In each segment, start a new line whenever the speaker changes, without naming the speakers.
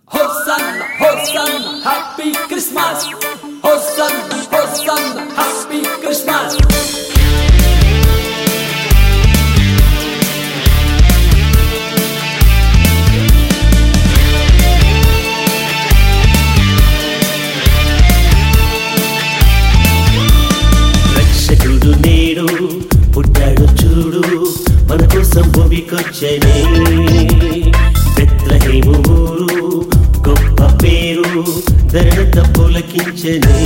Hosanna, Hosanna, Happy Christmas. Hosanna, Hosanna, Happy Christmas.
రక్షకుడు నేడు పుట్టాడు చూడు మన కోసం భూమికొచ్చనే బెత్లహేము ఊరు గొప్ప పేరు ధరణత పులకించనే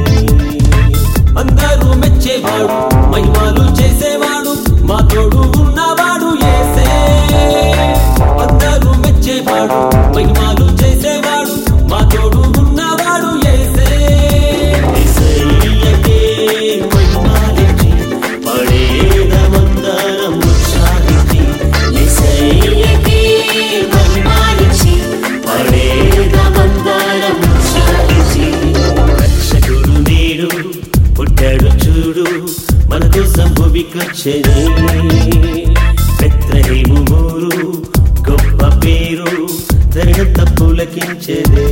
అందరూ మెచ్చేవాడు మహిమాలు చేసేవాడు మా తోడు ఉన్నవాడు యేసే అందరూ మెచ్చేవాడు మహిమాలు చేసేవాడు మా తోడు ఉన్నవాడు యేసే
యేసయ్యకే మహిమాలిచ్చి పడేదమందరం ఉత్సాహించి యేసయ్యకే మహిమాలిచ్చి పడేదమందరం ఉత్సాహించి రక్షకుడు నేడు పుట్టాడు చూడు మన కోసం భూమికొచ్చనే బెత్లహేము ఊరు గొప్ప పేరు ధరణత పులకించదే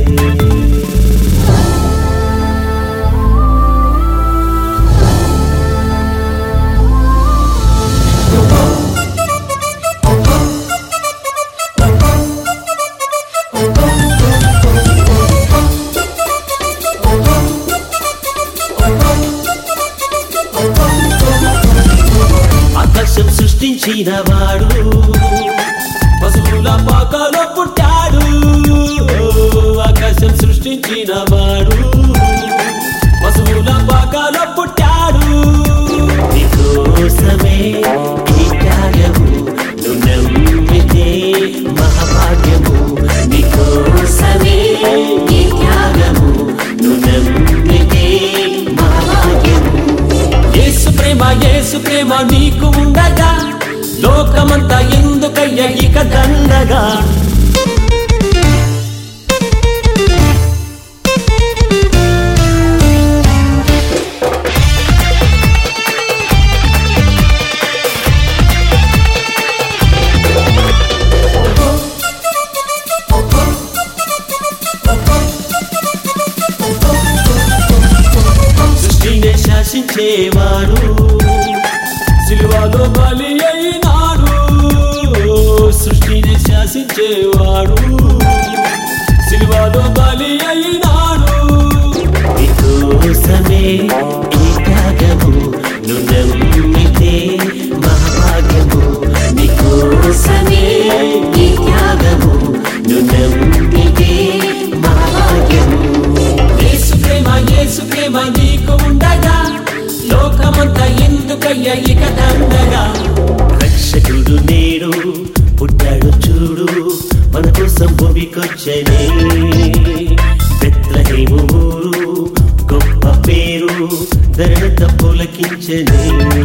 ఆకాశం సృష్టించిన వాడు
పశువుల పాకలో పుట్టాడు ఆకాశం సృష్టించిన వాడు పశువుల పాకలో పుట్టాడు
నీకోసమే ఈ త్యాగము నువ్వు నమ్మితే మహాభాగ్యము నీకోసమే ఈ త్యాగము నువ్వు నమ్మితే మహాభాగ్యము
యేసు ప్రేమ యేసు ప్రేమ నీకు ఉండగా లోకమంతా ఎందుకయ్య ఇక దండగా
సృష్టిని శాసించేవాడు
సిలువలో బలి అయినాడు సృష్టిని శాసించేవాడు సిలువలో బలి అయినాడు
నీకోసమే ఈ త్యాగము నువ్వు నమ్మితే మహాభాగ్యము నీకోసమే ఈ త్యాగము నువ్వు నమ్మితే మహాభాగ్యము
యేసు ప్రేమ యేసు ప్రేమ నీకు ఉండగా లోకమంతా ఎందుకయ్య ఇక దండగా
రక్షకుడు నేడు పుట్టాడు చూడు మన కోసం భూమికొచ్చనే బెత్లహేము ఊరు గొప్ప పేరు ధరణత పులకించనే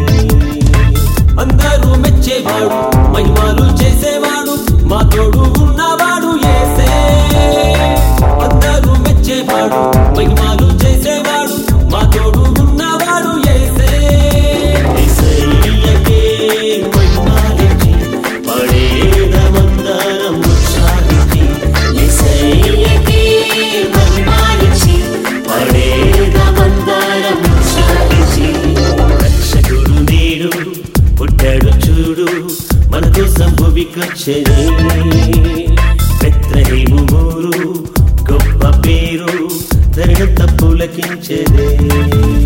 అందరూ మెచ్చేవాడు మహిమాలు చేసేవాడు మా తోడు ఉన్నవాడు యేసే అందరూ మెచ్చేవాడు మహిమాలు చేసేవాడు మా తోడు ఉన్నవాడు యేసే
యేసయ్యకే మహిమాలిచ్చి పడేదమందరం ఉత్సాహించి యేసయ్యకే మహిమాలిచ్చి పడేదమందరం ఉత్సాహించి రక్షకుడు నేడు పుట్టాడు చూడు మన కోసం భూమికొచ్చనే బెత్లహేము ఊరు గొప్ప పేరు ధరణత పులకించదే